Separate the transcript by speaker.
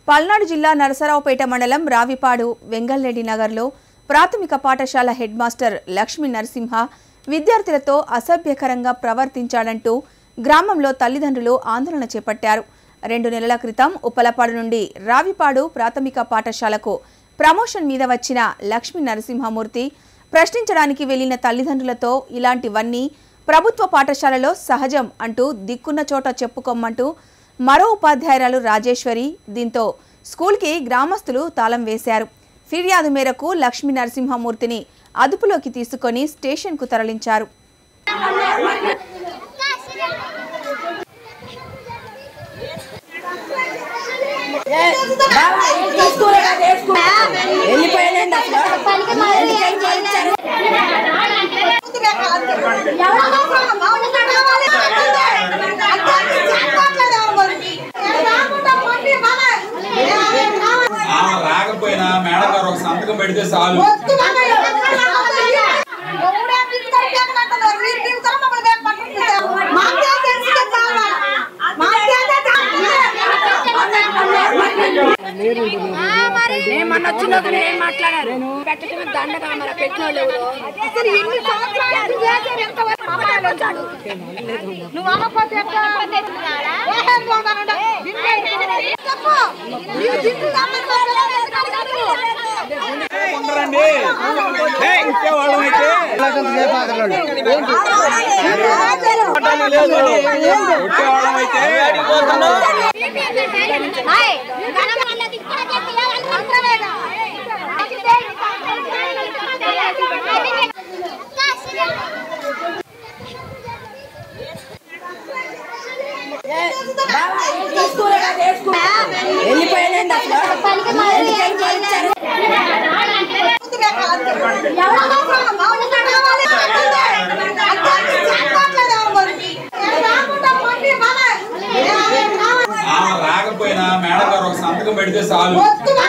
Speaker 1: పల్నాడు జిల్లా నరసరావుపేట మండలం రావిపాడు వెంగల్రెడ్డి నగర్లో ప్రాథమిక పాఠశాల హెడ్ మాస్టర్ లక్ష్మీ నరసింహ విద్యార్థులతో అసభ్యకరంగా ప్రవర్తించాడంటూ గ్రామంలో తల్లిదండ్రులు ఆందోళన చేపట్టారు రెండు నెలల క్రితం ఉప్పలపాడు నుండి రావిపాడు ప్రాథమిక పాఠశాలకు ప్రమోషన్ మీద వచ్చిన లక్ష్మీ నరసింహమూర్తి ప్రశ్నించడానికి వెళ్లిన తల్లిదండ్రులతో ఇలాంటివన్నీ ప్రభుత్వ పాఠశాలలో సహజం అంటూ దిక్కున్న చోట చెప్పుకోమంటూ మరో ఉపాధ్యాయురాలు రాజేశ్వరి దీంతో స్కూల్కి గ్రామస్తులు తాళం వేశారు ఫిర్యాదు మేరకు లక్ష్మీ నరసింహమూర్తిని అదుపులోకి తీసుకొని స్టేషన్కు తరలించారు
Speaker 2: వెళ్ళిపోయానండి అసలు
Speaker 3: ఆమె రాకపోయినా మేడం గారు ఒక సంతకం పెడితే చాలు
Speaker 2: మొన్న వచ్చినప్పుడు ఏం మాట్లాడారు పెట్టడం దండగా మన పెట్టిన వాళ్ళు ఎవరు?
Speaker 4: అసలు ఎన్ని సంవత్సరాలు చేశారు ఎంతవరకు అబద్ధాలు వచ్చాడు నువ్వు అనకపోతే ఎట్లా? ఏం పోతానంటే, దిండు ఎత్తుకోవాలి. చెప్పు. నీవు దిండు తప్పని వాళ్ళు ఎందుకు అడగరు?
Speaker 3: ఉండరండి ఏయ్, ఇచ్చేవాళ్ళం అయితే కొట్టేవాళ్ళం అయితే
Speaker 4: హాయ్. మనం వాళ్ళకి ఇక్కడ చెప్పేయాలని అవసరమేగా?
Speaker 2: వెళ్ళిపోయానండి అసలు
Speaker 3: ఆమె రాకపోయినా మేడం గారు ఒక సంతకం పెడితే చాలు
Speaker 4: వద్దు